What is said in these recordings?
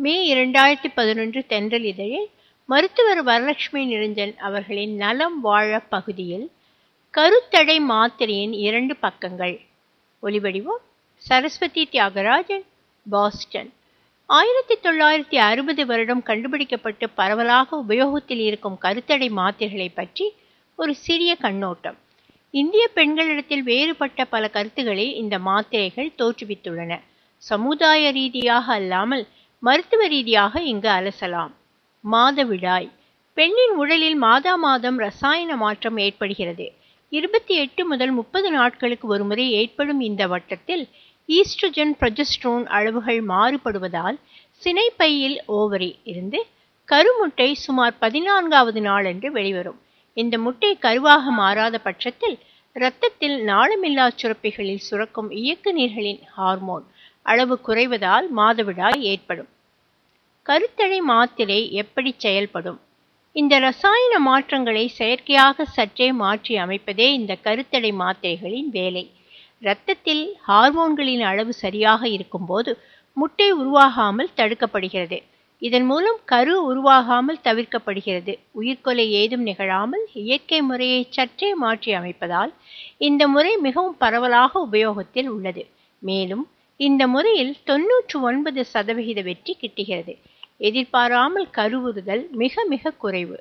மே இரண்டாயிரத்தி பதினொன்று தென்றல் இதழில் மருத்துவர் வரலட்சுமி நிரஞ்சன் அவர்களின் நலம் வாழ பகுதியில் கருத்தடை மாத்திரையின் இரண்டு பக்கங்கள் ஒலிவடிவம் சரஸ்வதி தியாகராஜன் பாஸ்டன் ஆயிரத்தி தொள்ளாயிரத்தி அறுபது வருடம் கண்டுபிடிக்கப்பட்டு பரவலாக உபயோகத்தில் இருக்கும் கருத்தடை மாத்திரைகளை பற்றி ஒரு சிறிய கண்ணோட்டம் இந்திய பெண்களிடத்தில் வேறுபட்ட பல கருத்துக்களை இந்த மாத்திரைகள் தோற்றுவித்துள்ளன சமுதாய ரீதியாக அல்லாமல் மருத்துவ ரீதியாக இங்கு அலசலாம் மாதவிடாய் பெண்ணின் உடலில் மாதா மாதம் ரசாயன மாற்றம் ஏற்படுகிறது இருபத்தி எட்டு முதல் முப்பது நாட்களுக்கு ஒருமுறை ஏற்படும் இந்த வட்டத்தில் ஈஸ்ட்ரோஜன் ப்ரொஜெஸ்ட்ரோன் அளவுகள் மாறுபடுவதால் சினைப்பையில் ஓவரி இருந்து கருமுட்டை சுமார் பதினான்காவது நாளன்று வெளிவரும் இந்த முட்டை கருவாக மாறாத பட்சத்தில் இரத்தத்தில் நாளமில்லா சுரப்பிகளில் சுரக்கும் இயக்கு நீர்களின் ஹார்மோன் அளவு குறைவதால் மாதவிடாய் ஏற்படும் கருத்தடை மாத்திரை எப்படி செயல்படும் இந்த ரசாயன மாற்றங்களை செயற்கையாக சற்றே மாற்றி அமைப்பதே இந்த கருத்தடை மாத்திரைகளின் வேலை இரத்தத்தில் ஹார்மோன்களின் அளவு சரியாக இருக்கும்போது முட்டை உருவாகாமல் தடுக்கப்படுகிறது இதன் மூலம் கரு உருவாகாமல் தவிர்க்கப்படுகிறது உயிர்கொலை ஏதும் நிகழாமல் இயற்கை முறையை சற்றே மாற்றி அமைப்பதால் இந்த முறை மிகவும் பரவலாக உபயோகத்தில் உள்ளது மேலும் இந்த முறையில் தொன்னூற்று ஒன்பது சதவிகித வெற்றி கிட்டுகிறது எதிர்பாராமல் கருவுறுதல் மிக மிக குறைவு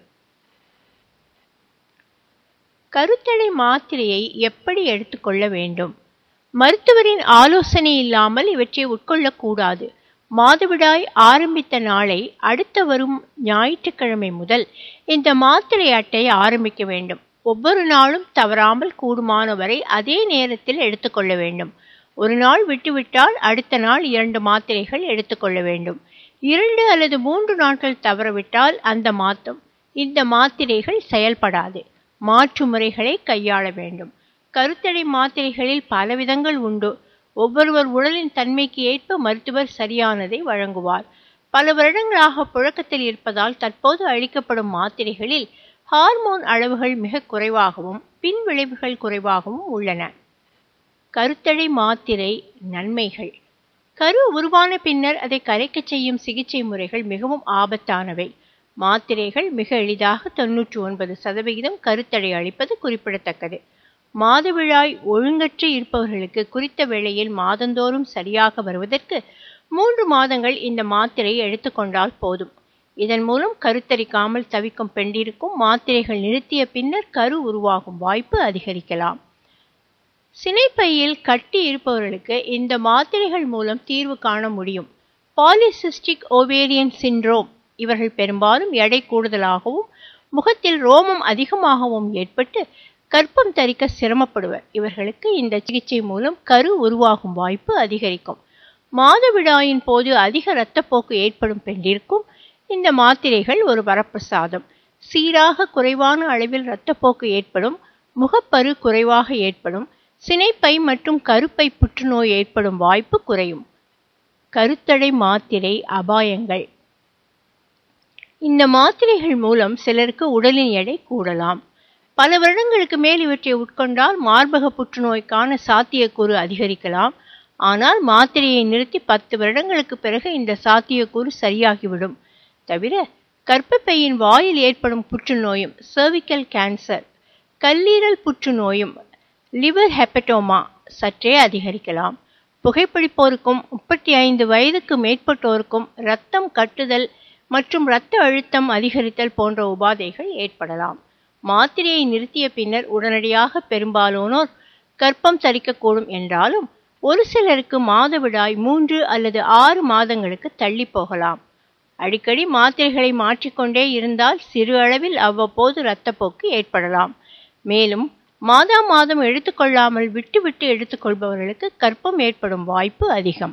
கருத்தடை மாத்திரையை எப்படி எடுத்துக்கொள்ள வேண்டும் மருத்துவரின் ஆலோசனை இல்லாமல் இவற்றை உட்கொள்ளக்கூடாது மாதவிடாய் ஆரம்பித்த நாளை அடுத்த வரும் ஞாயிற்றுக்கிழமை முதல் இந்த மாத்திரை அட்டை ஆரம்பிக்க வேண்டும் ஒவ்வொரு நாளும் தவறாமல் கூடுமானவரை அதே நேரத்தில் எடுத்துக்கொள்ள வேண்டும் ஒரு நாள் விட்டுவிட்டால் அடுத்த நாள் இரண்டு மாத்திரைகள் எடுத்துக்கொள்ள வேண்டும் இரண்டு அல்லது மூன்று நாட்கள் தவறவிட்டால் அந்த மாத்தம் இந்த மாத்திரைகள் செயல்படாது மாற்று முறைகளை கையாள வேண்டும் கருத்தடை மாத்திரைகளில் பல விதங்கள் உண்டு ஒவ்வொருவர் உடலின் தன்மைக்கு ஏற்ப மருத்துவர் சரியானதை வழங்குவார் பல வருடங்களாக புழக்கத்தில் இருப்பதால் தற்போது அளிக்கப்படும் மாத்திரைகளில் ஹார்மோன் அளவுகள் மிக குறைவாகவும் பின் விளைவுகள் குறைவாகவும் உள்ளன கருத்தடை மாத்திரை நன்மைகள் கரு உருவான பின்னர் அதை கரைக்கச் செய்யும் சிகிச்சை முறைகள் மிகவும் ஆபத்தானவை மாத்திரைகள் மிக எளிதாக தொன்னூற்றி ஒன்பது சதவிகிதம் கருத்தடை அளிப்பது குறிப்பிடத்தக்கது மாதவிழாய் ஒழுங்கற்று இருப்பவர்களுக்கு குறித்த வேளையில் மாதந்தோறும் சரியாக வருவதற்கு மூன்று மாதங்கள் இந்த மாத்திரை எடுத்துக்கொண்டால் போதும் இதன் மூலம் கருத்தரிக்காமல் தவிக்கும் பெண்டிருக்கும் மாத்திரைகள் நிறுத்திய பின்னர் கரு உருவாகும் வாய்ப்பு அதிகரிக்கலாம் சினைப்பையில் கட்டி இருப்பவர்களுக்கு இந்த மாத்திரைகள் மூலம் தீர்வு காண முடியும் பாலிசிஸ்டிக் ஓவேரியன் சின்ரோம் இவர்கள் பெரும்பாலும் எடை கூடுதலாகவும் முகத்தில் ரோமம் அதிகமாகவும் ஏற்பட்டு கற்பம் தரிக்க சிரமப்படுவர் இவர்களுக்கு இந்த சிகிச்சை மூலம் கரு உருவாகும் வாய்ப்பு அதிகரிக்கும் மாதவிடாயின் போது அதிக இரத்தப்போக்கு ஏற்படும் பெண்டிருக்கும் இந்த மாத்திரைகள் ஒரு வரப்பிரசாதம் சீராக குறைவான அளவில் இரத்தப்போக்கு ஏற்படும் முகப்பரு குறைவாக ஏற்படும் சினைப்பை மற்றும் கருப்பை புற்றுநோய் ஏற்படும் வாய்ப்பு குறையும் கருத்தடை மாத்திரை அபாயங்கள் இந்த மாத்திரைகள் மூலம் சிலருக்கு உடலின் எடை கூடலாம் பல வருடங்களுக்கு மேல் இவற்றை உட்கொண்டால் மார்பக புற்றுநோய்க்கான சாத்தியக்கூறு அதிகரிக்கலாம் ஆனால் மாத்திரையை நிறுத்தி பத்து வருடங்களுக்கு பிறகு இந்த சாத்தியக்கூறு சரியாகிவிடும் தவிர கர்ப்பப்பையின் வாயில் ஏற்படும் புற்றுநோயும் சர்விக்கல் கேன்சர் கல்லீரல் புற்றுநோயும் லிவர் ஹெப்படோமா சற்றே அதிகரிக்கலாம் புகைப்பிடிப்போருக்கும் முப்பத்தி ஐந்து வயதுக்கு மேற்பட்டோருக்கும் இரத்தம் கட்டுதல் மற்றும் இரத்த அழுத்தம் அதிகரித்தல் போன்ற உபாதைகள் ஏற்படலாம் மாத்திரையை நிறுத்திய பின்னர் உடனடியாக பெரும்பாலானோர் கர்ப்பம் தரிக்கக்கூடும் என்றாலும் ஒரு சிலருக்கு மாதவிடாய் மூன்று அல்லது ஆறு மாதங்களுக்கு தள்ளி போகலாம் அடிக்கடி மாத்திரைகளை மாற்றிக்கொண்டே இருந்தால் சிறு அளவில் அவ்வப்போது இரத்தப்போக்கு ஏற்படலாம் மேலும் மாதா மாதம் எடுத்துக்கொள்ளாமல் விட்டு விட்டு எடுத்துக்கொள்பவர்களுக்கு கற்பம் ஏற்படும் வாய்ப்பு அதிகம்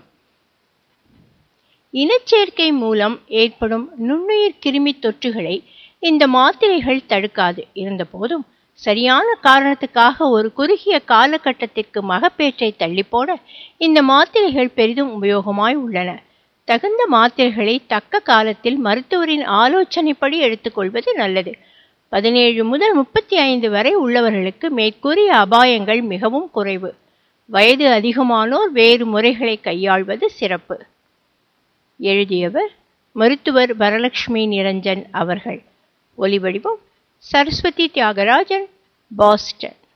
இனச்சேர்க்கை மூலம் ஏற்படும் நுண்ணுயிர் கிருமி தொற்றுகளை இந்த மாத்திரைகள் தடுக்காது இருந்தபோதும் சரியான காரணத்துக்காக ஒரு குறுகிய காலகட்டத்திற்கு மகப்பேற்றை தள்ளி போட இந்த மாத்திரைகள் பெரிதும் உபயோகமாய் உள்ளன தகுந்த மாத்திரைகளை தக்க காலத்தில் மருத்துவரின் ஆலோசனைப்படி எடுத்துக்கொள்வது நல்லது பதினேழு முதல் முப்பத்தி ஐந்து வரை உள்ளவர்களுக்கு மேற்கூறிய அபாயங்கள் மிகவும் குறைவு வயது அதிகமானோர் வேறு முறைகளை கையாள்வது சிறப்பு எழுதியவர் மருத்துவர் வரலட்சுமி நிரஞ்சன் அவர்கள் ஒலிவடிவம் சரஸ்வதி தியாகராஜன் பாஸ்டன்